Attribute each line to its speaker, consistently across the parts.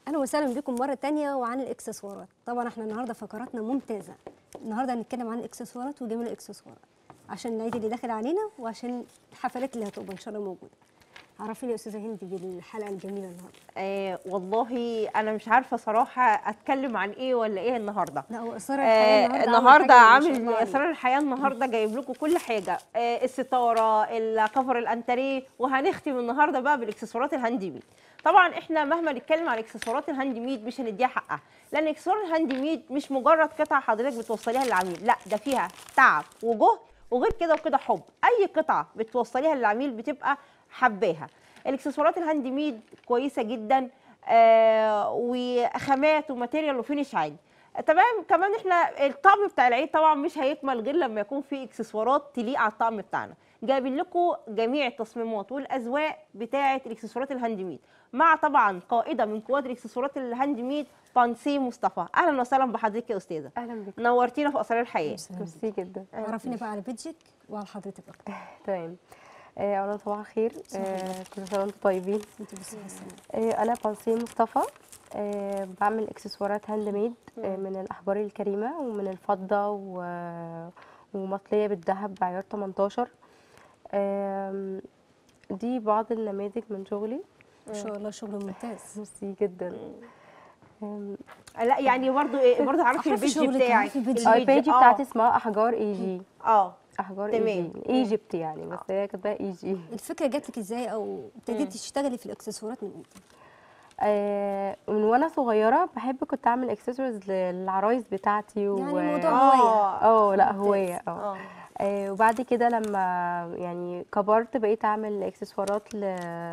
Speaker 1: اهلا وسهلا بكم مره تانية وعن الاكسسوارات طبعا احنا النهارده فقراتنا ممتازه النهارده هنتكلم عن الاكسسوارات وجميل الاكسسوارات عشان العيد اللي داخل علينا وعشان الحفلات اللي هتبقى ان شاء الله موجوده عرفيني يا استاذه هند بالحلقه الجميله النهارده
Speaker 2: آه والله انا مش عارفه صراحه اتكلم عن ايه ولا ايه النهارده
Speaker 1: لا هو اسرار الحياه
Speaker 2: آه
Speaker 1: النهارده عامل حاجة ما شاء
Speaker 2: النهارده
Speaker 1: الله
Speaker 2: عامل
Speaker 1: عليه.
Speaker 2: اسرار الحياه النهارده جايب لكم كل حاجه آه الستاره الكفر الانتريه وهنختم النهارده بقى بالاكسسوارات الهاند ميد طبعا احنا مهما نتكلم عن اكسسوارات الهاند ميد مش هنديها حقها لان اكسسوار الهاند ميد مش مجرد قطعه حضرتك بتوصليها للعميل لا ده فيها تعب وجهد وغير كده وكده حب اي قطعه بتوصليها للعميل بتبقى حباها الاكسسوارات الهاند ميد كويسه جدا آه وخامات وماتيريال وفينش عادي تمام كمان احنا الطقم بتاع العيد طبعا مش هيكمل غير لما يكون فيه اكسسوارات تليق على الطقم بتاعنا جايبين لكم جميع التصميمات والاذواق بتاعه الاكسسوارات الهاند ميد مع طبعا قائده من قواد الاكسسوارات الهاند ميد بانسي مصطفى اهلا وسهلا بحضرتك يا استاذه
Speaker 3: اهلا بك
Speaker 2: نورتينا في اسرار الحياه
Speaker 3: ميرسي جدا
Speaker 1: عرفيني بقى على بيجك وعلى حضرتك اكتر
Speaker 3: تمام آه، اولا صباح الخير آه، كل سنه وانتم طيبين
Speaker 1: انت بس حسنا
Speaker 3: آه، انا بانسي مصطفى آه، بعمل اكسسوارات هاند ميد آه، من الاحجار الكريمه ومن الفضه و- ومطليه بالذهب بعيار 18 آم، دي بعض النماذج من شغلي
Speaker 1: ما شاء الله شغل ممتاز
Speaker 3: ميرسي جدا آم،
Speaker 2: لا يعني برضو ايه برضو عارفه
Speaker 1: أعرف
Speaker 2: البيج
Speaker 1: شغلك،
Speaker 2: بتاعك
Speaker 1: أعرف البيج.
Speaker 3: آه،
Speaker 2: البيج-
Speaker 3: البيج
Speaker 2: آه،
Speaker 3: بتاعتي اسمها احجار اي جي
Speaker 2: اه
Speaker 3: احجار اي
Speaker 2: تمام.
Speaker 3: جي ايجيبت يعني بس هي كاتباها اي جي
Speaker 1: الفكره جات لك ازاي او ابتديتي تشتغلي في الاكسسوارات من امتى
Speaker 3: آه، من وانا صغيره بحب كنت اعمل اكسسوارز للعرايس بتاعتي و...
Speaker 1: يعني الموضوع هوايه
Speaker 3: اه لا
Speaker 1: ممتاز.
Speaker 3: هوايه اه
Speaker 2: اه
Speaker 3: آه، وبعد كده لما يعني كبرت بقيت اعمل اكسسوارات ل...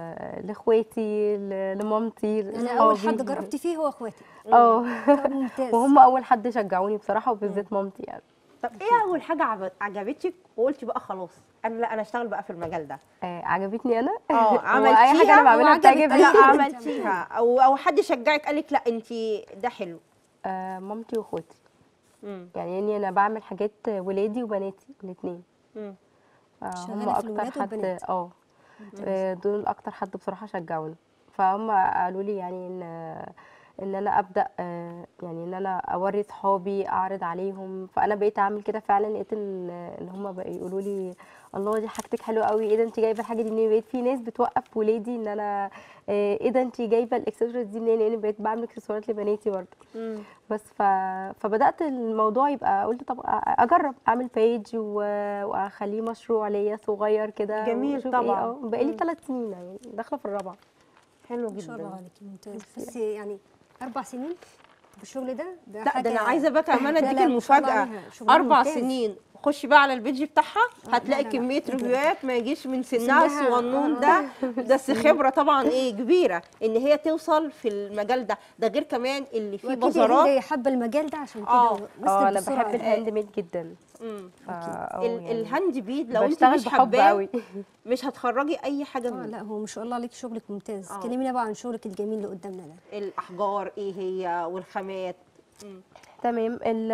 Speaker 3: لاخواتي ل... لمامتي
Speaker 1: يعني اول
Speaker 3: لأصحابي.
Speaker 1: حد جربتي فيه هو اخواتي
Speaker 3: اه
Speaker 1: طب ممتاز
Speaker 3: وهم اول حد شجعوني بصراحه وبالذات مامتي يعني
Speaker 2: طب ايه اول حاجه عب- عجبتك وقلتي بقى خلاص انا لا انا اشتغل بقى في المجال ده
Speaker 3: آه، عجبتني انا
Speaker 2: اه
Speaker 3: هو
Speaker 2: عملتيها
Speaker 3: اي حاجه انا بعملها
Speaker 1: وعجبت
Speaker 3: بتعجبني
Speaker 2: لا
Speaker 1: أكيد.
Speaker 2: عملتيها او او حد شجعك قالك لا انت ده حلو
Speaker 3: آه، مامتي واخواتي
Speaker 2: امم
Speaker 3: يعني إني انا بعمل حاجات ولادي وبناتي الاثنين
Speaker 2: امم
Speaker 1: شغالة
Speaker 3: هم
Speaker 1: في
Speaker 3: اكتر
Speaker 1: الولاد
Speaker 3: حد
Speaker 1: والبنات.
Speaker 3: اه آه، دول اكتر حد بصراحه شجعوني فهم قالوا لي يعني ان ان انا ابدا آه، يعني ان انا اوري صحابي اعرض عليهم فانا بقيت اعمل كده فعلا لقيت ان ان هم بقوا يقولوا لي الله دي حاجتك حلوه قوي ايه ده انت جايبه الحاجه دي منين بقيت في ناس بتوقف ولادي ان انا آه، ايه ده انت جايبه الاكسسوارز دي منين لان بقيت بعمل اكسسوارات لبناتي برضه
Speaker 2: امم
Speaker 3: بس ف... فبدات الموضوع يبقى قلت طب اجرب اعمل بيج و... واخليه مشروع ليا صغير كده
Speaker 2: جميل
Speaker 3: وأشوف
Speaker 2: طبعاً.
Speaker 3: اه بقالي
Speaker 2: مم.
Speaker 3: ثلاث سنين يعني داخله في الرابعه
Speaker 2: حلو
Speaker 1: ما شاء الله
Speaker 2: جدا
Speaker 1: عليكي ممتاز بس يعني اربع سنين في الشغل ده ده
Speaker 2: لا ده انا
Speaker 1: حاجة-
Speaker 2: عايزه بقى كمان
Speaker 1: لا،
Speaker 2: اديك
Speaker 1: لا، ما شاء الله
Speaker 2: المفاجاه
Speaker 1: عليها، شغل
Speaker 2: اربع
Speaker 1: ممتاز.
Speaker 2: سنين خشي بقى على البيج بتاعها
Speaker 1: لا،
Speaker 2: هتلاقي
Speaker 1: لا،
Speaker 2: كميه
Speaker 1: إيه ده؟
Speaker 2: ريفيوهات ما يجيش من سنها
Speaker 1: سنها،
Speaker 2: الصغنون
Speaker 1: آه،
Speaker 2: ده بس خبره طبعا ايه كبيره ان هي توصل في المجال ده ده غير كمان اللي فيه
Speaker 1: واكيد يا
Speaker 2: بازارات
Speaker 1: هند حابه المجال ده عشان
Speaker 2: آه،
Speaker 1: كده
Speaker 3: اه
Speaker 1: وصلت
Speaker 3: انا
Speaker 1: بسرعة.
Speaker 3: بحب الهاند ميد جدا
Speaker 2: مم.
Speaker 3: ف... آه،
Speaker 2: ال-
Speaker 3: يعني
Speaker 2: الهاند بيد لو انت
Speaker 3: بشتغل
Speaker 2: مش
Speaker 3: بحب
Speaker 2: حباه
Speaker 3: قوي
Speaker 2: مش هتخرجي اي حاجه
Speaker 1: اه
Speaker 2: منه
Speaker 1: لا هو ما شاء الله عليكي شغلك ممتاز
Speaker 2: آه.
Speaker 1: كلمينا بقى عن شغلك الجميل اللي قدامنا ده
Speaker 2: الاحجار ايه هي والخامات مم.
Speaker 3: تمام ال...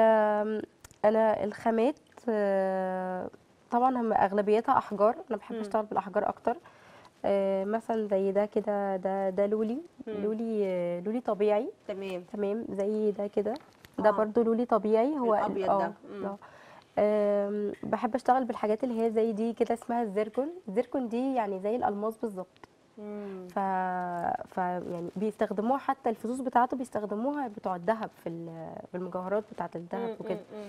Speaker 3: انا الخامات آه، طبعا هم اغلبيتها احجار انا بحب
Speaker 2: مم.
Speaker 3: اشتغل بالاحجار اكتر آه، مثلا زي ده كده ده ده لولي
Speaker 2: مم.
Speaker 3: لولي آه، لولي طبيعي
Speaker 2: تمام
Speaker 3: تمام زي ده كده ده
Speaker 2: آه.
Speaker 3: برضو لولي طبيعي هو ال-
Speaker 2: الأبيض ده.
Speaker 3: اه
Speaker 2: مم.
Speaker 3: آه. آم، بحب اشتغل بالحاجات اللي هي زي دي كده اسمها الزيركون الزيركون دي يعني زي الالماس بالظبط
Speaker 2: مم.
Speaker 3: ف... ف يعني بيستخدموها حتى الفصوص بتاعته بيستخدموها بتوع الذهب في ال- في المجوهرات بتاعه الذهب
Speaker 2: مم.
Speaker 3: وكده
Speaker 2: مم.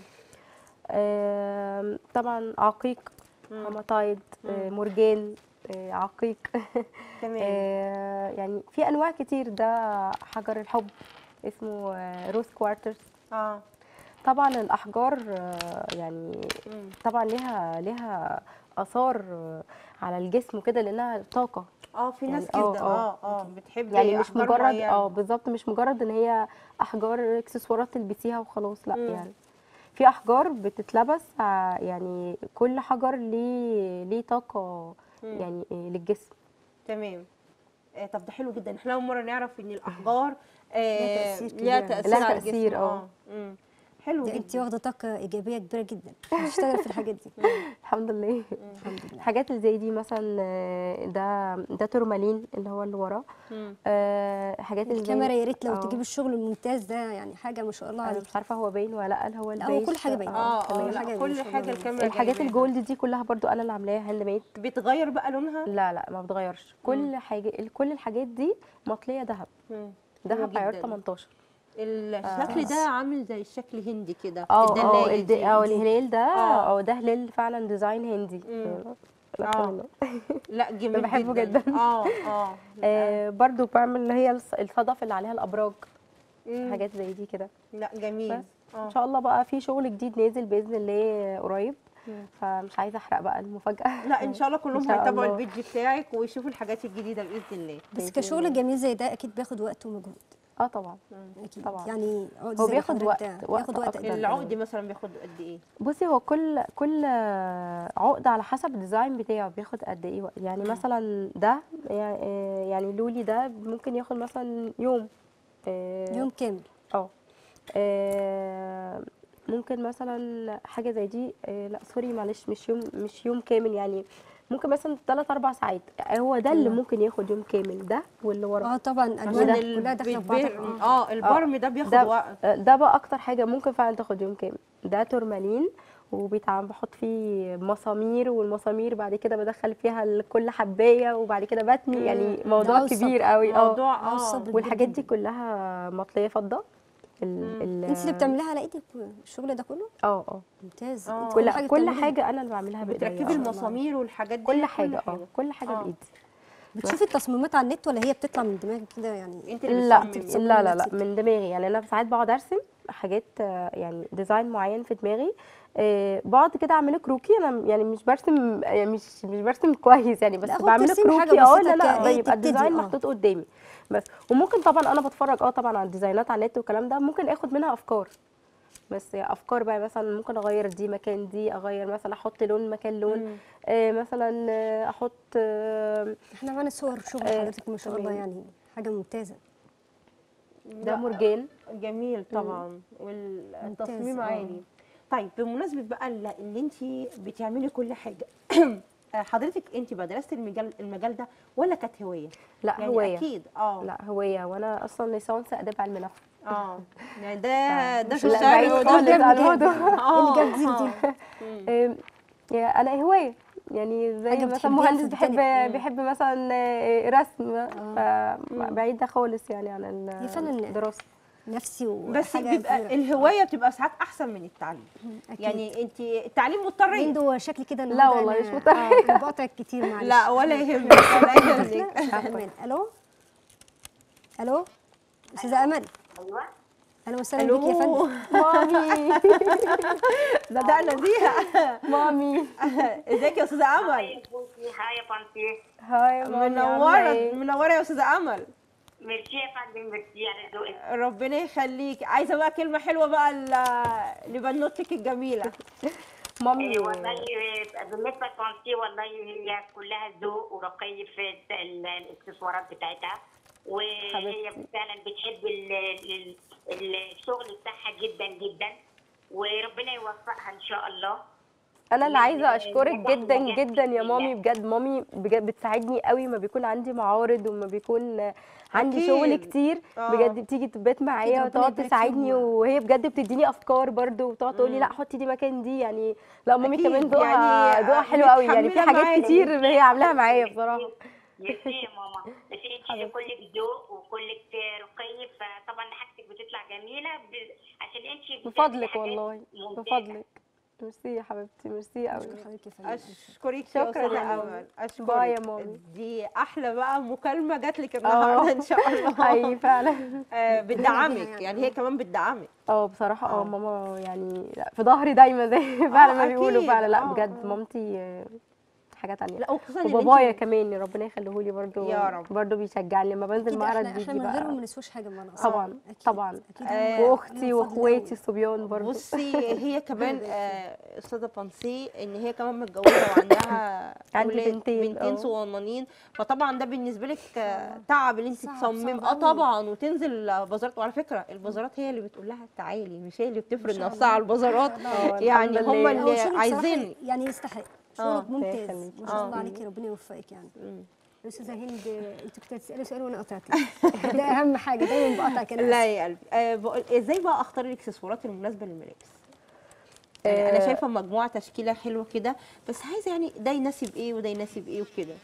Speaker 3: آم، طبعا عقيق
Speaker 2: مم.
Speaker 3: هاماتايد آه، مرجان آه، عقيق
Speaker 2: تمام
Speaker 3: آه، يعني في انواع كتير ده حجر الحب اسمه آه، روز كوارترز
Speaker 2: اه
Speaker 3: طبعا الاحجار آه، يعني
Speaker 2: مم.
Speaker 3: طبعا ليها ليها اثار آه، على الجسم وكده لانها طاقه
Speaker 2: اه في ناس
Speaker 3: يعني آه،
Speaker 2: كده
Speaker 3: آه.
Speaker 2: اه اه بتحب
Speaker 3: يعني مش
Speaker 2: أحجار
Speaker 3: مجرد
Speaker 2: معينة.
Speaker 3: اه بالظبط مش مجرد ان هي احجار اكسسوارات تلبسيها وخلاص لا
Speaker 2: مم.
Speaker 3: يعني في احجار بتتلبس ع- يعني كل حجر ليه ليه طاقه
Speaker 2: مم.
Speaker 3: يعني آه، للجسم
Speaker 2: تمام آه طب ده حلو جدا احنا اول مره نعرف ان الاحجار
Speaker 1: ليها
Speaker 2: آه
Speaker 1: تأثير
Speaker 2: ليها
Speaker 1: كبير.
Speaker 2: تاثير
Speaker 3: لها
Speaker 2: على
Speaker 3: تأثير،
Speaker 2: الجسم
Speaker 3: آه.
Speaker 2: مم. حلو
Speaker 1: ده انت
Speaker 2: جدا
Speaker 1: واخده طاقه ايجابيه كبيره جدا بتشتغل في الحاجات دي
Speaker 3: الحمد لله
Speaker 1: الحمد لله
Speaker 3: الحاجات اللي زي دي مثلا آه، ده ده تورمالين اللي هو اللي ورا
Speaker 2: مم.
Speaker 3: آه، حاجات اللي زي
Speaker 1: الكاميرا يا ريت لو
Speaker 3: آه.
Speaker 1: تجيب الشغل الممتاز ده يعني حاجه ما شاء الله
Speaker 3: انا
Speaker 1: عليك
Speaker 3: مش عارفه هو باين ولا لا هو
Speaker 1: لا، هو
Speaker 3: البيج
Speaker 1: كل حاجة باينة.
Speaker 2: اه اه
Speaker 1: كل
Speaker 2: لا،
Speaker 1: حاجة
Speaker 2: كل
Speaker 1: ما شاء الله
Speaker 2: حاجه
Speaker 1: باينة.
Speaker 2: الكاميرا
Speaker 3: الحاجات
Speaker 2: جايباها.
Speaker 3: الجولد دي كلها برضو انا اللي عاملاها هاند ميد
Speaker 2: بتغير بقى لونها
Speaker 3: لا لا ما بتغيرش كل حاجه كل الحاجات دي مطليه ذهب
Speaker 2: مم. حلو
Speaker 3: ذهب عيار
Speaker 2: جداً.
Speaker 3: 18
Speaker 2: الشكل ده عامل زي الشكل هندي كده
Speaker 3: اه اه
Speaker 2: الدلاية
Speaker 3: الد-
Speaker 2: دي.
Speaker 3: اه الهلال ده
Speaker 2: آه.
Speaker 3: اه ده هلال فعلا ديزاين هندي
Speaker 2: مم.
Speaker 3: آه، لا
Speaker 2: آه.
Speaker 3: منه.
Speaker 2: لا جميل
Speaker 3: بحبه جداً.
Speaker 2: اه اه
Speaker 3: آه برضو بعمل اللي هي الص- الصدف اللي عليها الابراج
Speaker 2: مم.
Speaker 3: حاجات زي دي كده
Speaker 2: لا جميل
Speaker 3: بس.
Speaker 2: اه
Speaker 3: ان شاء الله بقى في شغل جديد نازل باذن الله قريب
Speaker 2: مم.
Speaker 3: فمش عايزه احرق بقى المفاجاه
Speaker 2: لا ان شاء الله كلهم
Speaker 3: إن شاء
Speaker 2: هيتابعوا
Speaker 3: الله.
Speaker 2: الفيديو بتاعك ويشوفوا الحاجات الجديده باذن الله
Speaker 1: بس
Speaker 3: بإذن
Speaker 1: كشغل
Speaker 3: الله.
Speaker 1: جميل زي ده اكيد بياخد وقت ومجهود
Speaker 3: اه طبعا
Speaker 1: اكيد
Speaker 3: طبعاً.
Speaker 1: يعني عقد
Speaker 3: هو
Speaker 1: زي
Speaker 3: بياخد
Speaker 1: حضرتك
Speaker 3: وقت-
Speaker 1: ده
Speaker 3: وقت
Speaker 1: بياخد وقت
Speaker 3: أكتر.
Speaker 1: قد إيه؟
Speaker 2: العقد مثلا بياخد قد ايه
Speaker 3: بصي هو كل كل عقد على حسب الديزاين بتاعه بياخد قد ايه وقت يعني مثلا ده يعني يعني لولي ده ممكن ياخد مثلا يوم آه،
Speaker 1: يوم كامل
Speaker 3: اه آه، ممكن مثلا حاجه زي دي آه، لا سوري معلش مش يوم مش يوم كامل يعني ممكن مثلا 3 4 ساعات هو ده اللي
Speaker 1: تمام.
Speaker 3: ممكن ياخد يوم كامل ده واللي ورا
Speaker 1: اه طبعا
Speaker 2: عشان
Speaker 1: الوان
Speaker 2: ال-
Speaker 1: كلها داخله في بعض
Speaker 2: بيتبهر- اه البرم ده بياخد
Speaker 3: ده
Speaker 2: وقت
Speaker 3: ده بقى اكتر حاجه ممكن فعلا تاخد يوم كامل ده تورمالين وبيتعمل بحط فيه مسامير والمسامير بعد كده بدخل فيها ال- كل حبايه وبعد كده بتني يعني
Speaker 1: ده
Speaker 3: موضوع
Speaker 1: عاوز
Speaker 3: كبير
Speaker 1: صبر.
Speaker 3: قوي اه
Speaker 2: موضوع
Speaker 1: عاوز
Speaker 2: اه
Speaker 1: صبر.
Speaker 3: والحاجات
Speaker 1: جداً.
Speaker 3: دي كلها مطليه فضه ال ال
Speaker 1: انت اللي بتعمليها على ايدك الشغل ده كله
Speaker 3: اه اه
Speaker 1: ممتاز
Speaker 2: آه.
Speaker 1: انت
Speaker 3: كل كل
Speaker 1: بتعمليها.
Speaker 3: حاجه انا اللي بعملها بايديا
Speaker 2: بتركبي
Speaker 3: آه.
Speaker 2: المسامير والحاجات دي
Speaker 3: كل حاجه اه كل حاجه
Speaker 2: آه.
Speaker 3: بايدي
Speaker 1: بتشوفي التصميمات على النت ولا هي بتطلع من دماغك كده يعني
Speaker 2: انت اللي
Speaker 3: لا
Speaker 2: بتصممي.
Speaker 3: لا لا لا
Speaker 1: نفسك.
Speaker 3: من دماغي يعني انا ساعات بقعد ارسم حاجات آه، يعني ديزاين معين في دماغي آه، بقعد كده اعمله كروكي انا يعني مش برسم يعني مش مش برسم كويس يعني بس
Speaker 1: لا، هو
Speaker 3: بعمله
Speaker 1: ترسمي حاجة
Speaker 3: كروكي اه
Speaker 1: بسيطة
Speaker 3: لا لا
Speaker 1: كإيه
Speaker 3: يبقى
Speaker 1: تبتدي،
Speaker 3: الديزاين
Speaker 1: آه.
Speaker 3: محطوط قدامي بس وممكن طبعا انا بتفرج اه طبعا على الديزاينات على النت والكلام ده ممكن اخد منها افكار بس افكار بقى مثلا ممكن اغير دي مكان دي اغير مثلا احط لون مكان لون
Speaker 2: مم.
Speaker 3: آه مثلا آه، احط آه،
Speaker 1: احنا معانا صور شغل
Speaker 3: آه،
Speaker 1: حضرتك ما شاء الله
Speaker 3: تمام.
Speaker 1: يعني حاجه ممتازه
Speaker 3: ده مرجان
Speaker 2: جميل طبعا والتصميم
Speaker 1: ممتاز، آه.
Speaker 2: عالي طيب بمناسبه بقى اللي اللي انت بتعملي كل حاجه حضرتك انت بقى درستي المجال المجال ده ولا كانت هوايه؟
Speaker 3: لا
Speaker 2: يعني
Speaker 3: هوايه
Speaker 2: اكيد اه
Speaker 3: لا هوايه وانا اصلا ليسانس اداب علم نفس
Speaker 2: اه يعني ده ده في
Speaker 3: لا،
Speaker 2: الشارع
Speaker 3: بعيد
Speaker 2: وده
Speaker 3: خالص
Speaker 2: في
Speaker 3: عن
Speaker 2: الجنب.
Speaker 3: الموضوع.
Speaker 2: اه
Speaker 1: اللي جاب دي دي
Speaker 2: مم.
Speaker 3: آم، يا انا هوايه يعني زي
Speaker 1: حاجة
Speaker 3: مثلا
Speaker 1: بتحبيها
Speaker 3: مهندس بيحب
Speaker 1: فبالتالي-
Speaker 3: بيحب مثلا آه، رسم فبعيد خالص يعني عن
Speaker 1: هي فعلا
Speaker 3: الدراسه
Speaker 1: نفسي
Speaker 2: بس
Speaker 1: وحاجه
Speaker 2: بيبقى
Speaker 1: كبيرة.
Speaker 2: الهوايه بتبقى ساعات احسن من التعليم
Speaker 1: أكيد.
Speaker 2: يعني انت التعليم مضطرين
Speaker 1: عنده شكل كده
Speaker 3: لا
Speaker 1: النهاردة
Speaker 3: والله
Speaker 1: أنا-
Speaker 3: مش مضطرة.
Speaker 1: آه، أنا بقطعك كتير معلش
Speaker 2: لا ولا يهمك ولا يهمك
Speaker 1: داخلة أستاذة أمل ألو ألو أستاذة أمل
Speaker 4: ايوه
Speaker 1: أهلا وسهلا بيك يا
Speaker 2: الو
Speaker 1: فندم
Speaker 3: مامي
Speaker 2: بدأنا بيها
Speaker 3: مامي
Speaker 2: ازيك يا استاذه امل
Speaker 4: هاي يا بنتي هاي يا بنتي
Speaker 3: هاي يا مامي عاملة
Speaker 2: منوره
Speaker 3: إيه؟
Speaker 2: منوره يا استاذه امل
Speaker 4: ميرسي يا فندم ميرسي على ذوقك
Speaker 2: ربنا يخليك عايزه بقى كلمه حلوه بقى ل- لبنوتك الجميله
Speaker 3: مامي
Speaker 4: إيه والله إيه، بالنسبه لبنتي والله هي كلها ذوق ورقي في ال- الاكسسوارات بتاعتها وهي
Speaker 3: حبيبتي.
Speaker 4: فعلا بتحب ال- ال- ال- الشغل بتاعها جدا جدا وربنا يوفقها ان شاء الله
Speaker 3: انا اللي عايزه
Speaker 4: يعني
Speaker 3: اشكرك
Speaker 4: نجاح
Speaker 3: جدا
Speaker 4: نجاح
Speaker 3: جدا يا
Speaker 4: بإذن
Speaker 3: مامي
Speaker 4: الله.
Speaker 3: بجد مامي بجد بتساعدني قوي ما بيكون عندي معارض وما بيكون عندي
Speaker 2: أكيد.
Speaker 3: شغل كتير
Speaker 2: آه.
Speaker 3: بجد بتيجي تبات معايا
Speaker 1: ربنا
Speaker 3: وتقعد
Speaker 1: يبارك
Speaker 3: تساعدني
Speaker 1: فيهم.
Speaker 3: وهي بجد بتديني افكار برضو وتقعد تقول لي لا حطي دي مكان دي يعني لا مامي
Speaker 2: أكيد،
Speaker 3: كمان ذوقها
Speaker 2: يعني
Speaker 3: ذوقها حلو قوي يعني في
Speaker 2: متحملة
Speaker 3: حاجات
Speaker 2: معاكي.
Speaker 3: كتير هي عاملاها معايا بصراحه
Speaker 4: ميرسي يا ماما بس انت كلك ذوق وكلك رقي فطبعا حاجتك بتطلع جميله ب... عشان انت
Speaker 3: من فضلك والله من
Speaker 4: ممتازة.
Speaker 3: فضلك ميرسي يا حبيبتي ميرسي قوي
Speaker 1: شكرا حضرتك يا فندم
Speaker 2: اشكرك
Speaker 3: شكراً
Speaker 2: يا استاذه
Speaker 3: يا مامي.
Speaker 2: امل اشكرك
Speaker 3: باي يا مامي.
Speaker 2: دي احلى بقى مكالمه جات لك النهارده ان شاء الله
Speaker 3: حقيقي فعلا
Speaker 2: آه، بتدعمك
Speaker 1: يعني.
Speaker 2: يعني هي كمان بتدعمك
Speaker 3: اه بصراحة
Speaker 2: آه.
Speaker 3: اه ماما يعني لا، في ظهري دايما زي فعلا ما
Speaker 2: أكيد،
Speaker 3: بيقولوا فعلا لا
Speaker 2: آه،
Speaker 3: بجد
Speaker 2: آه.
Speaker 3: مامتي آه، حاجه تانية
Speaker 2: لا وخصوصا إن
Speaker 3: وبابايا
Speaker 2: أنت-
Speaker 3: كمان ربنا يخليه لي برضو
Speaker 2: يا رب.
Speaker 3: برضو بيشجعني لما بنزل
Speaker 1: اكيد
Speaker 3: معرض
Speaker 1: احنا
Speaker 3: بيجي
Speaker 1: احنا من غيرهم ما
Speaker 3: بقى
Speaker 1: نسواش حاجه بمعنى أصح.
Speaker 3: طبعا
Speaker 1: أكيد.
Speaker 3: طبعا
Speaker 1: اكيد
Speaker 2: آه،
Speaker 1: هم-
Speaker 3: واختي
Speaker 1: لهم فضل
Speaker 3: واخواتي
Speaker 1: قوي.
Speaker 3: الصبيان برضو
Speaker 2: بصي هي كمان آه، استاذه بانسي ان هي كمان متجوزه وعندها
Speaker 3: عندي
Speaker 2: أولاد-
Speaker 3: بنتين،
Speaker 2: بنتين
Speaker 3: اه.
Speaker 2: صغننين فطبعا ده بالنسبه لك آه، تعب ان انت
Speaker 1: صعب-
Speaker 2: تصمم
Speaker 1: صعب
Speaker 2: اه
Speaker 1: قوي.
Speaker 2: طبعا وتنزل بازارات وعلى فكره البازارات هي اللي بتقول لها تعالي مش هي اللي بتفرض
Speaker 1: شاء
Speaker 2: نفسها
Speaker 1: الله.
Speaker 2: على البازارات
Speaker 1: ما شاء
Speaker 3: الله.
Speaker 2: يعني
Speaker 3: الحمد
Speaker 2: هم
Speaker 3: لله.
Speaker 1: هو
Speaker 2: اللي
Speaker 1: شغلك
Speaker 2: عايزين
Speaker 1: صراحة يعني يستحق
Speaker 2: آه،
Speaker 1: شغلك ممتاز
Speaker 3: يخليك.
Speaker 1: ما شاء الله
Speaker 2: آه.
Speaker 1: عليكي ربنا يوفقك يعني
Speaker 2: مم.
Speaker 1: استاذه هند انت كنت هتسالي سؤال وانا قطعتك ده اهم حاجه دايما بقطع كده
Speaker 2: لا يا قلبي آه بقول ازاي بقى اختار الاكسسوارات المناسبه للملابس يعني انا
Speaker 3: آه.
Speaker 2: شايفه مجموعه تشكيله حلوه كده بس عايزه يعني ده يناسب ايه وده يناسب ايه وكده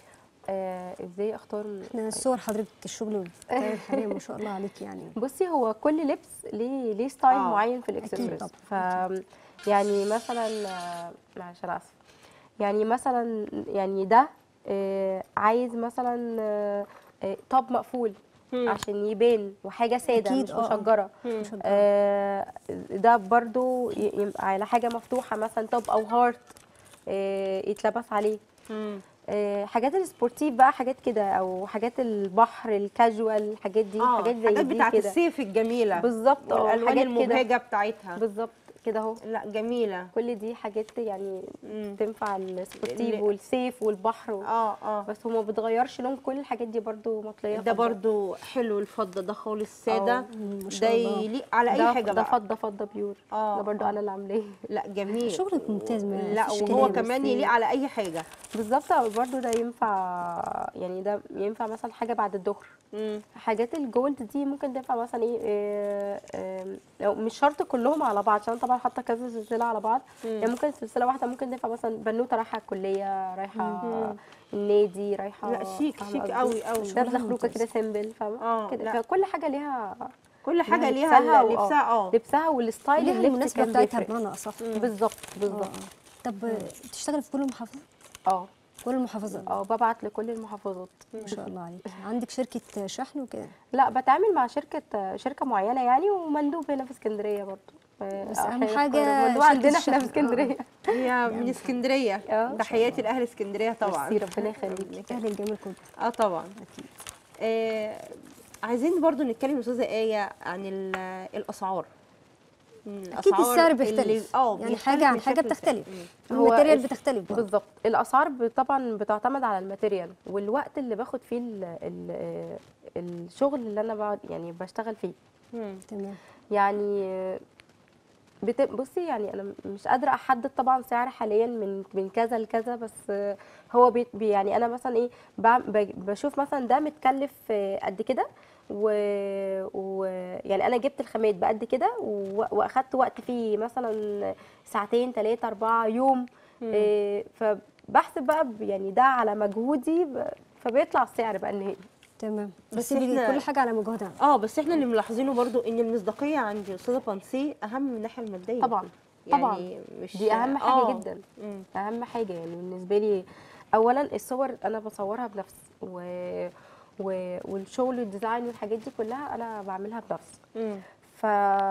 Speaker 3: آه ازاي اختار
Speaker 1: احنا صور حضرتك الشغل بتاعك حاليا ما شاء الله عليك يعني
Speaker 3: بصي هو كل لبس ليه ليه ستايل
Speaker 2: آه،
Speaker 3: معين في
Speaker 1: أكيد
Speaker 3: الاكسسوارز ف
Speaker 1: طبعاً،
Speaker 3: يعني مثلا آه، معلش انا اسفه يعني مثلا يعني ده آه، عايز مثلا آه، آه، توب مقفول
Speaker 2: مم.
Speaker 3: عشان يبان وحاجه ساده
Speaker 1: أكيد،
Speaker 3: مش
Speaker 1: آه، آه.
Speaker 3: مشجره
Speaker 2: مم.
Speaker 1: مش هتضر.
Speaker 3: آه، ده برضو ي- يبقى على حاجه مفتوحه مثلا توب او هارت آه، يتلبس عليه
Speaker 2: مم.
Speaker 3: آه، حاجات السبورتيف بقى حاجات كده او حاجات البحر الكاجوال الحاجات دي
Speaker 2: اه
Speaker 3: حاجات زي
Speaker 2: حاجات
Speaker 3: دي
Speaker 2: بتاعت
Speaker 3: كده
Speaker 2: الصيف الجميله
Speaker 3: بالظبط اه
Speaker 2: والالوان
Speaker 3: حاجات كده
Speaker 2: المبهجه بتاعتها
Speaker 3: بالظبط كده اهو
Speaker 2: لا جميله
Speaker 3: كل دي حاجات يعني
Speaker 2: مم.
Speaker 3: تنفع السبورتيف
Speaker 2: اللي-
Speaker 3: والسيف والبحر و...
Speaker 2: اه اه
Speaker 3: بس هو ما بتغيرش لون كل الحاجات دي برضو مطليه
Speaker 2: ده
Speaker 3: فضة.
Speaker 2: برضو حلو الفضه ده خالص ساده
Speaker 3: اه.
Speaker 1: مم، ما
Speaker 2: ده
Speaker 1: شاء الله
Speaker 2: يليق على اي
Speaker 3: ده
Speaker 2: حاجه
Speaker 3: ده
Speaker 2: بقى
Speaker 3: فضه فضه بيور
Speaker 2: اه،
Speaker 3: ده برضو
Speaker 2: اه.
Speaker 3: انا اللي عاملاه
Speaker 2: لا جميل
Speaker 1: شغلك ممتاز، ما
Speaker 2: لا
Speaker 1: فيش
Speaker 2: وهو
Speaker 1: كلام،
Speaker 2: كمان
Speaker 1: بس-
Speaker 2: يليق على اي حاجه
Speaker 3: بالظبط برضو ده ينفع يعني ده ينفع مثلا حاجه بعد الظهر
Speaker 2: مم.
Speaker 3: حاجات الجولد دي ممكن تنفع مثلا ايه آه، آه، لو مش شرط كلهم على بعض عشان طبعا حاطه كذا سلسله على بعض يعني ممكن سلسله واحده ممكن تنفع مثلا بنوته رايحه الكليه رايحه النادي رايحه
Speaker 2: لا، شيك-
Speaker 3: فاهمة
Speaker 2: شيك
Speaker 3: قصدي؟
Speaker 2: قوي قوي.
Speaker 3: لابسه
Speaker 1: شغلها
Speaker 3: خلوقه
Speaker 1: ممتاز.
Speaker 3: كده سيمبل فاهمه
Speaker 2: اه،
Speaker 3: كده
Speaker 2: لا.
Speaker 3: فكل حاجه ليها
Speaker 2: كل حاجه
Speaker 3: ليها
Speaker 2: ليها
Speaker 3: لبسها
Speaker 2: ال-
Speaker 3: و-
Speaker 2: لبسها اه
Speaker 3: لبسها والستايل
Speaker 1: ليها
Speaker 3: اللي لبس
Speaker 1: المناسبه
Speaker 3: كان
Speaker 1: بتاعتها
Speaker 3: بيفرق
Speaker 1: بمعنى اصح
Speaker 3: بالظبط
Speaker 1: اه
Speaker 3: بالظبط
Speaker 1: آه. طب بتشتغلي في كل المحافظات
Speaker 3: اه
Speaker 1: كل المحافظات
Speaker 3: اه ببعت لكل المحافظات
Speaker 1: ما شاء الله عليك عندك شركه شحن وكده
Speaker 3: لا بتعامل مع شركه شركه معينه يعني ومندوب هنا في اسكندريه برضو
Speaker 1: بس
Speaker 3: آه،
Speaker 1: أهم
Speaker 3: إحنا
Speaker 1: حاجة
Speaker 3: في المندوب
Speaker 1: شركة
Speaker 3: عندنا احنا في
Speaker 1: الشحن.
Speaker 3: اسكندريه
Speaker 2: هي من اسكندريه
Speaker 3: اه.
Speaker 2: تحياتي لاهل اسكندريه طبعا
Speaker 3: ميرسي، ربنا يخليكي
Speaker 1: اهل الجمال كله
Speaker 2: اه طبعا اكيد آه عايزين برضو نتكلم يا استاذه ايه عن ال- الاسعار مم،
Speaker 1: اكيد
Speaker 2: الأسعار
Speaker 1: السعر
Speaker 2: اللي-
Speaker 1: بيختلف
Speaker 2: اه
Speaker 1: يعني
Speaker 2: بيختلف
Speaker 1: حاجه عن
Speaker 2: من
Speaker 1: حاجه
Speaker 2: شكل لشكل.
Speaker 1: بتختلف
Speaker 2: مم.
Speaker 3: هو
Speaker 1: الماتيريال
Speaker 3: الس-
Speaker 1: بتختلف برضه.
Speaker 3: بالظبط الاسعار ب- طبعا بتعتمد على الماتيريال والوقت اللي باخد فيه ال ال الشغل اللي انا بقعد يعني بشتغل فيه
Speaker 2: مم.
Speaker 1: تمام
Speaker 3: يعني بت... بصي يعني انا مش قادره احدد طبعا سعر حاليا من من كذا لكذا بس هو بي... بي- يعني انا مثلا ايه بعم- ب... بشوف مثلا ده متكلف قد كده و... و يعني انا جبت الخامات بقد كده و... واخدت وقت فيه مثلا ساعتين ثلاثة أربعة يوم إيه فبحسب بقى ب- يعني ده على مجهودي ب... فبيطلع السعر بقى النهائي
Speaker 1: تمام
Speaker 2: بس
Speaker 1: بس بيجي
Speaker 2: إحنا-
Speaker 1: كل حاجه على مجهودها
Speaker 2: اه بس احنا اللي ملاحظينه برضو ان المصداقيه عند استاذه بانسي اهم من الناحيه الماديه
Speaker 3: طبعا
Speaker 2: يعني
Speaker 3: طبعا
Speaker 2: مش
Speaker 3: دي اهم حاجه
Speaker 2: آه.
Speaker 3: جدا
Speaker 2: مم.
Speaker 3: اهم حاجه يعني بالنسبه لي اولا الصور انا بصورها بنفسي و... و... والشغل والديزاين والحاجات دي كلها انا بعملها بنفسي
Speaker 2: مم.
Speaker 3: ف...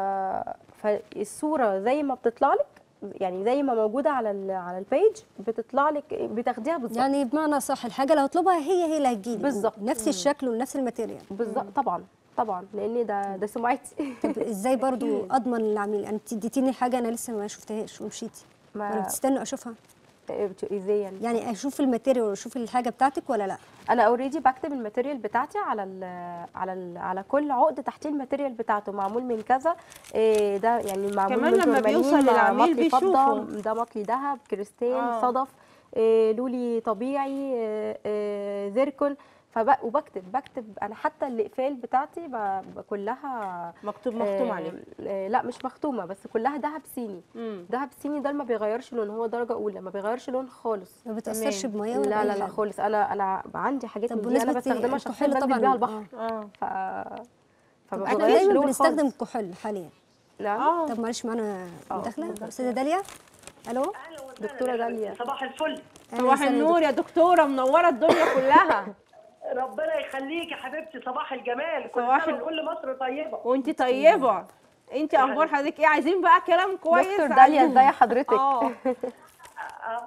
Speaker 3: فالصوره زي ما بتطلع لك يعني زي ما موجوده على ال... على البيج بتطلع لك بتاخديها بالظبط
Speaker 1: يعني بمعنى صح الحاجه اللي هطلبها هي هي اللي هتجيلي
Speaker 3: بالظبط.
Speaker 1: نفس الشكل ونفس الماتيريال
Speaker 3: بالظبط طبعا طبعا لان ده ده سمعتي
Speaker 1: طب ازاي برضو اضمن العميل انت اديتيني حاجه انا لسه ما شفتهاش ومشيتي ولا
Speaker 3: ما
Speaker 1: بتستنوا اشوفها
Speaker 3: ازاي يعني
Speaker 1: يعني اشوف الماتيريال واشوف الحاجه بتاعتك ولا لا
Speaker 3: انا اوريدي بكتب الماتيريال بتاعتي على ال على ال على كل عقد تحتيه الماتيريال بتاعته معمول من كذا إيه ده يعني معمول
Speaker 2: كمان
Speaker 3: من
Speaker 2: لما
Speaker 3: تورمالين
Speaker 2: بيوصل
Speaker 3: مع
Speaker 2: للعميل
Speaker 3: مطلي فضه
Speaker 2: بيشوفه.
Speaker 3: ده مطلي ذهب كريستال
Speaker 2: آه.
Speaker 3: صدف إيه لولي طبيعي إيه إيه زيركون فب... وبكتب بكتب انا حتى الاقفال بتاعتي ب... ب- كلها
Speaker 2: مكتوب مختوم
Speaker 3: آه،
Speaker 2: عليه
Speaker 3: آه، لا مش مختومه بس كلها ذهب صيني
Speaker 2: مم.
Speaker 3: ذهب صيني ده ما بيغيرش لون هو درجه اولى ما بيغيرش لون خالص
Speaker 1: ما بتاثرش
Speaker 2: تمام.
Speaker 1: بميه ولا
Speaker 3: لا
Speaker 1: أي
Speaker 3: لا لا
Speaker 1: حاجة.
Speaker 3: خالص انا انا عندي حاجات
Speaker 1: طب
Speaker 3: من دي انا
Speaker 1: بمناسبة
Speaker 3: بستخدمها شخصيا
Speaker 1: الكحول
Speaker 3: بنزل
Speaker 1: طبعاً،
Speaker 3: بيها البحر
Speaker 1: آه.
Speaker 3: ف
Speaker 1: طب
Speaker 3: فما
Speaker 1: احنا
Speaker 3: بيغيرش
Speaker 1: دايما
Speaker 3: لون
Speaker 1: بنستخدم
Speaker 3: خالص.
Speaker 1: الكحول حاليا
Speaker 3: نعم
Speaker 2: اه
Speaker 1: طب معلش معانا
Speaker 3: آه،
Speaker 1: مداخله
Speaker 3: اتفضل.
Speaker 1: استاذه داليا الو
Speaker 3: دكتورة داليا.
Speaker 5: صباح الفل
Speaker 1: أهلاً
Speaker 2: صباح
Speaker 1: وسهلاً يا
Speaker 2: النور يا دكتوره منوره الدنيا كلها
Speaker 5: ربنا يخليك يا حبيبتي صباح الجمال كل
Speaker 2: صباح
Speaker 5: سنه
Speaker 2: ال-
Speaker 5: وكل مصر طيبه
Speaker 2: وانت طيبه انت اخبار حضرتك ايه عايزين بقى كلام كويس
Speaker 3: دكتور
Speaker 2: عن-
Speaker 3: داليا ازي حضرتك
Speaker 2: اه
Speaker 5: آه،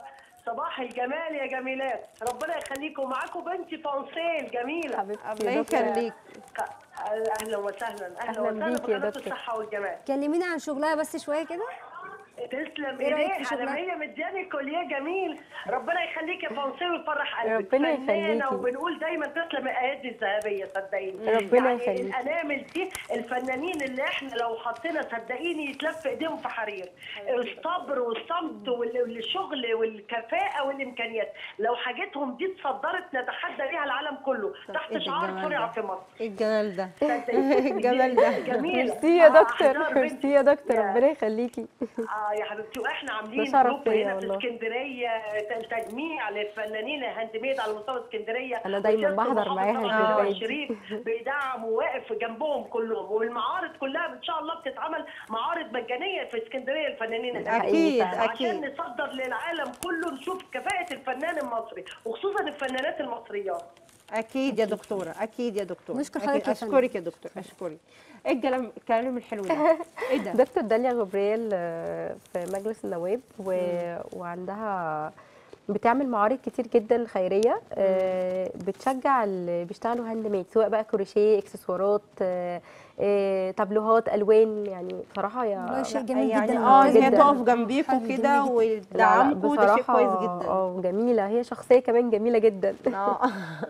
Speaker 5: صباح الجمال يا جميلات ربنا يخليكم معاكم بنتي فانسيل جميله
Speaker 3: حبيبتي
Speaker 2: الله
Speaker 3: يا دكتور.
Speaker 2: يخليك
Speaker 5: اهلا وسهلا
Speaker 3: أهلاً
Speaker 5: اهلا وسهلا
Speaker 3: بيكي يا
Speaker 5: بقناه
Speaker 3: دكتور.
Speaker 5: الصحه والجمال
Speaker 1: كلمينا عن شغلها بس شويه كده
Speaker 5: تسلم
Speaker 1: إيه رأيك في
Speaker 5: ايديها
Speaker 1: شغلها؟
Speaker 5: لما هي مدياني كوليه جميل ربنا يخليك يا فانسيل ويفرح قلبك
Speaker 3: ربنا
Speaker 5: فنانة
Speaker 3: يخليكي.
Speaker 5: وبنقول دايما تسلم الايادي الذهبيه صدقيني
Speaker 3: ربنا
Speaker 5: يعني
Speaker 3: يخليكي.
Speaker 5: الانامل دي الفنانين اللي احنا لو حطينا صدقيني يتلف ايديهم في حرير الصبر والصمت وال- والشغل والكفاءه والامكانيات لو حاجتهم دي اتصدرت نتحدى بيها العالم كله تحت
Speaker 2: إيه ده
Speaker 5: شعار
Speaker 2: الجمال
Speaker 5: سرعه
Speaker 2: ده؟
Speaker 5: في مصر
Speaker 2: ايه الجمال ده
Speaker 5: صدقيني.
Speaker 2: الجمال ده.
Speaker 5: جميل
Speaker 3: ميرسي يا دكتور
Speaker 5: أحضر
Speaker 3: ميرسي
Speaker 5: بنتي.
Speaker 3: يا دكتور
Speaker 5: يا-
Speaker 3: ربنا يخليكي
Speaker 5: اه يا حبيبتي واحنا عاملين
Speaker 3: ده شرف
Speaker 5: جروب
Speaker 3: ليا
Speaker 5: هنا في
Speaker 3: والله.
Speaker 5: اسكندريه تجميع للفنانين الهاند ميد على مستوى اسكندريه
Speaker 3: أنا دايماً
Speaker 5: وست
Speaker 3: بحضر
Speaker 5: محافظ
Speaker 3: معاها
Speaker 5: طبعاً
Speaker 3: الجروبات
Speaker 5: نور
Speaker 3: دي.
Speaker 5: شريف بيدعم وواقف جنبهم كلهم والمعارض كلها ان شاء الله بتتعمل معارض مجانيه في اسكندريه للفنانين الهاند
Speaker 2: اكيد
Speaker 3: حقيقي فعلاً.
Speaker 2: اكيد
Speaker 5: عشان نصدر للعالم كله نشوف كفاءه الفنان المصري وخصوصا الفنانات المصريات
Speaker 2: اكيد يا دكتوره اكيد يا دكتور
Speaker 1: نشكر
Speaker 2: أكيد.
Speaker 1: حضرتك يا فندم.
Speaker 2: اشكرك يا دكتور اشكرك ايه الكلام الكلام الحلو ده ايه ده
Speaker 3: دكتور داليا غبريل آه، في مجلس النواب و... وعندها بتعمل معارض كتير جدا خيريه آه، بتشجع اللي بيشتغلوا هاند ميد سواء بقى كروشيه اكسسوارات آه، آه، تابلوهات الوان يعني بصراحه
Speaker 1: والله
Speaker 3: يا
Speaker 1: شيء جميل
Speaker 2: يعني
Speaker 1: جدا
Speaker 2: اه ان هي
Speaker 3: جداً.
Speaker 2: تقف جنبيكوا
Speaker 1: حاجة
Speaker 2: كده
Speaker 1: جميلة جداً.
Speaker 2: وتدعمكوا ده شيء كويس جدا
Speaker 3: اه جميله هي شخصيه كمان جميله جدا
Speaker 2: اه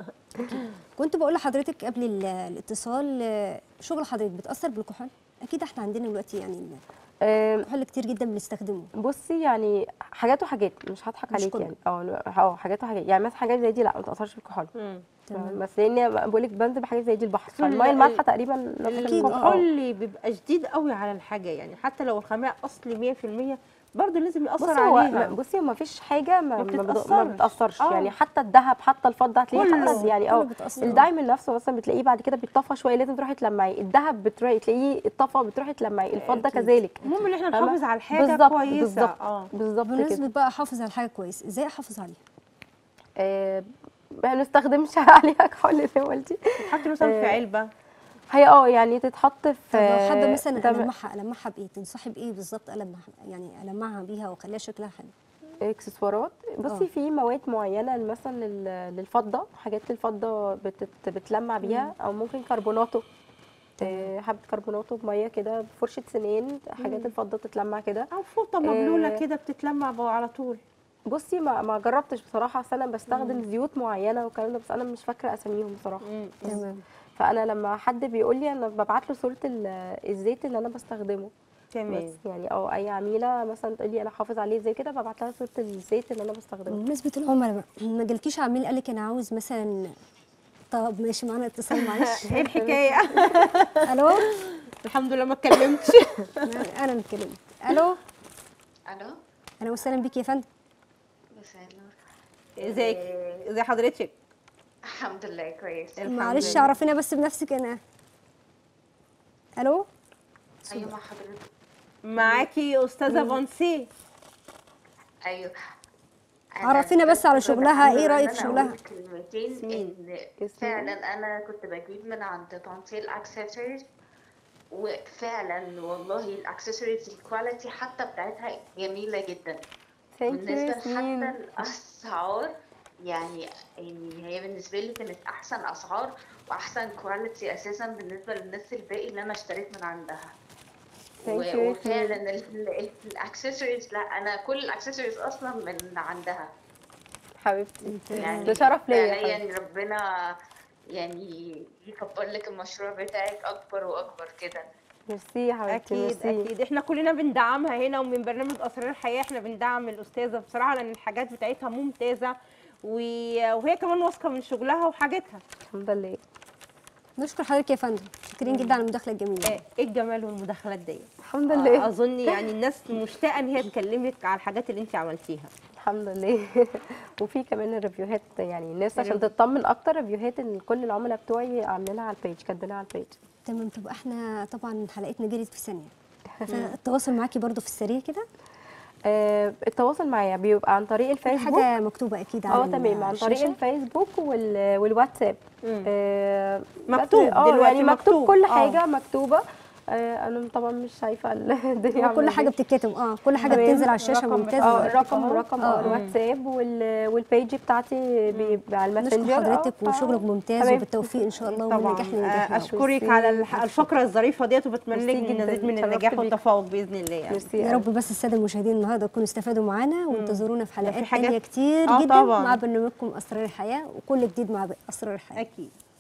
Speaker 1: كنت بقول لحضرتك قبل ال- الاتصال آه، شغل حضرتك بتاثر بالكحول اكيد احنا عندنا دلوقتي يعني
Speaker 3: آه،
Speaker 1: الكحول كتير جدا بنستخدمه
Speaker 3: بصي يعني حاجات وحاجات مش هضحك
Speaker 1: مش
Speaker 3: عليك
Speaker 1: كله.
Speaker 3: يعني اه اه حاجات وحاجات يعني مثلا حاجات زي دي لا ما تاثرش بالكحول
Speaker 2: مم.
Speaker 1: تمام.
Speaker 3: بس لان بقول لك بنزل بحاجات زي دي البحر
Speaker 2: ال-
Speaker 3: فالميه المالحه
Speaker 2: ال-
Speaker 3: تقريبا نفس
Speaker 1: أكيد،
Speaker 3: الكحول.
Speaker 2: الكحول بيبقى شديد قوي على الحاجه يعني حتى لو الخامات اصلي 100% برضه لازم ياثر
Speaker 3: بصي هو
Speaker 2: عليها
Speaker 3: بصي هو ما فيش حاجه ما,
Speaker 2: ما
Speaker 3: ما, بد-
Speaker 2: بتتأثرش.
Speaker 3: ما بتاثرش
Speaker 2: آه.
Speaker 3: يعني حتى الذهب حتى الفضه هتلاقيه
Speaker 2: كله-
Speaker 3: حتى يعني
Speaker 1: كله
Speaker 3: اه
Speaker 1: بيتأثر.
Speaker 3: الدايموند نفسه مثلا بتلاقيه بعد كده بيتطفى شويه لازم تروحي تلمعيه الذهب بتروحي تلاقيه اتطفى بتروحي تلمعيه الفضه
Speaker 1: أكيد.
Speaker 3: كذلك
Speaker 2: المهم ان احنا
Speaker 3: فاهمة؟
Speaker 2: نحافظ على الحاجه
Speaker 3: بالظبط
Speaker 2: كويسه
Speaker 3: بالظبط
Speaker 2: اه
Speaker 3: بالظبط
Speaker 1: بمناسبه
Speaker 3: كده
Speaker 1: بقى احافظ على حاجه كويس ازاي احافظ عليها
Speaker 3: آه، ما نستخدمش عليها كحول زي ما قلتي
Speaker 2: حتى مثلا في
Speaker 3: آه،
Speaker 2: علبه
Speaker 3: هي اه يعني تتحط في
Speaker 1: طب لو حد مثلا
Speaker 3: ده-
Speaker 1: المعها المعها بايه تنصحي بايه بالظبط المعها يعني المعها بيها واخليها شكلها حلو
Speaker 3: اكسسوارات بصي
Speaker 1: آه.
Speaker 3: في مواد معينه مثلا لل- للفضه حاجات الفضه بتت بتلمع بيها او ممكن كربوناتو آه، حبه كربوناتو بميه كده بفرشه سنين حاجات الفضه تتلمع كده
Speaker 2: او فوطه مبلوله
Speaker 3: آه.
Speaker 2: كده بتتلمع بقى على طول
Speaker 3: بصي ما ما جربتش بصراحه اصل انا بستخدم زيوت معينه والكلام ده بس انا مش فاكره اساميهم بصراحه
Speaker 1: تمام
Speaker 3: فانا لما حد بيقول لي انا ببعت له صوره ال- الزيت اللي انا بستخدمه
Speaker 2: تمام
Speaker 3: بس يعني اه اي عميله مثلا تقول لي انا حافظ عليه زي كده ببعت لها صوره الزيت اللي انا بستخدمه
Speaker 1: بمناسبه العملاء بقى ما جالكيش عميل قال لك انا عاوز مثلا طب ماشي معانا اتصال معلش
Speaker 2: ايه الحكايه
Speaker 1: الو
Speaker 2: الحمد لله ما اتكلمتش
Speaker 1: انا نتكلم الو
Speaker 6: الو
Speaker 1: اهلا وسهلا بيك يا فندم
Speaker 6: مساء النور
Speaker 2: ازيك ازي حضرتك
Speaker 6: الحمد لله كويس
Speaker 2: الحمد
Speaker 1: معلش
Speaker 2: لله.
Speaker 1: عرفينا بس بنفسك انا الو
Speaker 6: ايوه مع حضرتك
Speaker 2: معاكي استاذه فانسي
Speaker 6: ايوه أنا
Speaker 1: عرفينا بس على
Speaker 6: كنت
Speaker 1: شغلها،
Speaker 6: بحاول
Speaker 1: إيه
Speaker 6: إن
Speaker 1: رأيك
Speaker 6: أنا
Speaker 1: في شغلها؟
Speaker 6: أقول كلمتين
Speaker 2: ياسمين.
Speaker 6: ان
Speaker 3: ياسمين.
Speaker 6: فعلا انا كنت بجيب من عند تونسيل اكسسوارز وفعلا والله الاكسسوارز الكواليتي حتى بتاعتها جميله جدا
Speaker 3: ثانك يو
Speaker 6: بالنسبه
Speaker 3: ياسمين
Speaker 6: حتى الاسعار يعني يعني هي بالنسبه لي كانت احسن اسعار واحسن كواليتي اساسا بالنسبه للناس الباقي اللي انا اشتريت من عندها
Speaker 3: Thank
Speaker 6: و-
Speaker 3: you, ياسمين.
Speaker 6: وفعلا الاكسسوارز لا انا كل الاكسسوارز اصلا من عندها
Speaker 3: حبيبتي
Speaker 6: يعني
Speaker 3: ده شرف ليا يا حبيبتي.
Speaker 6: فعليا ربنا يعني يكبر لك المشروع بتاعك اكبر واكبر كده
Speaker 3: ميرسي يا حبيبتي
Speaker 2: اكيد
Speaker 3: ميرسي
Speaker 2: اكيد احنا كلنا بندعمها هنا ومن برنامج اسرار الحياه احنا بندعم الاستاذه بصراحه لان الحاجات بتاعتها ممتازه و- وهي كمان واثقه من شغلها وحاجتها
Speaker 3: الحمد لله
Speaker 1: نشكر حضرتك يا فندم شاكرين جدا على المداخله الجميله
Speaker 2: آه، ايه الجمال والمداخلات دي
Speaker 3: الحمد لله
Speaker 2: اظن يعني الناس مشتاقه ان هي تكلمك على الحاجات اللي انت عملتيها
Speaker 3: الحمد لله وفي كمان الريفيوهات يعني الناس عشان تطمن اكتر ريفيوهات ان كل العملاء بتوعي عاملينها على البيج كاتبينها على البيج
Speaker 1: تمام طب احنا طبعا حلقتنا جريت في ثانيه فالتواصل معاكي برضو في السريع كده
Speaker 3: آه التواصل معايا بيبقى عن طريق
Speaker 1: في
Speaker 3: الفيسبوك
Speaker 1: حاجه مكتوبه اكيد على
Speaker 3: اه تمام عن طريق
Speaker 1: الشاشة.
Speaker 3: الفيسبوك وال... والواتساب
Speaker 2: مم.
Speaker 3: آه بس-
Speaker 2: مكتوب
Speaker 3: آه،
Speaker 2: دلوقتي
Speaker 3: يعني مكتوب,
Speaker 2: مكتوب.
Speaker 3: كل
Speaker 2: آه.
Speaker 3: حاجه مكتوبه آه، انا طبعا مش شايفه الدنيا
Speaker 1: هو كل
Speaker 3: عاملة
Speaker 1: حاجه
Speaker 3: إزاي.
Speaker 1: بتتكتب اه كل حاجه
Speaker 3: تمام.
Speaker 1: بتنزل على الشاشه
Speaker 2: رقم
Speaker 1: ممتازه
Speaker 3: اه
Speaker 2: دلوقتي
Speaker 3: رقم
Speaker 2: أهو.
Speaker 3: رقم
Speaker 1: آه.
Speaker 3: اه الواتساب وال والبيج بتاعتي بيبقى على
Speaker 1: نشكر
Speaker 3: الماسنجر
Speaker 1: حضرتك
Speaker 3: آه، ف-
Speaker 1: وشغلك ممتاز
Speaker 3: تمام.
Speaker 1: وبالتوفيق ان شاء الله
Speaker 2: طبعا
Speaker 1: ونجاح لنجاح
Speaker 2: آه،
Speaker 1: يا رب.
Speaker 2: اشكرك
Speaker 3: ميرسي.
Speaker 2: على الح- الفقره الظريفه ديت وبتمنى لك
Speaker 3: ميرسي جداً.
Speaker 2: مزيد من
Speaker 3: اتشرفت
Speaker 2: النجاح
Speaker 3: بيك.
Speaker 2: والتفوق باذن الله يعني.
Speaker 3: ميرسي
Speaker 1: يا
Speaker 3: أوي.
Speaker 1: رب بس الساده المشاهدين النهارده يكونوا استفادوا معانا وانتظرونا في
Speaker 2: ده في
Speaker 1: حلقات
Speaker 2: حاجات-
Speaker 1: تانية كتير
Speaker 2: آه
Speaker 1: جدا
Speaker 2: طبعاً.
Speaker 1: مع برنامجكم اسرار الحياه وكل جديد مع اسرار الحياه
Speaker 2: اكيد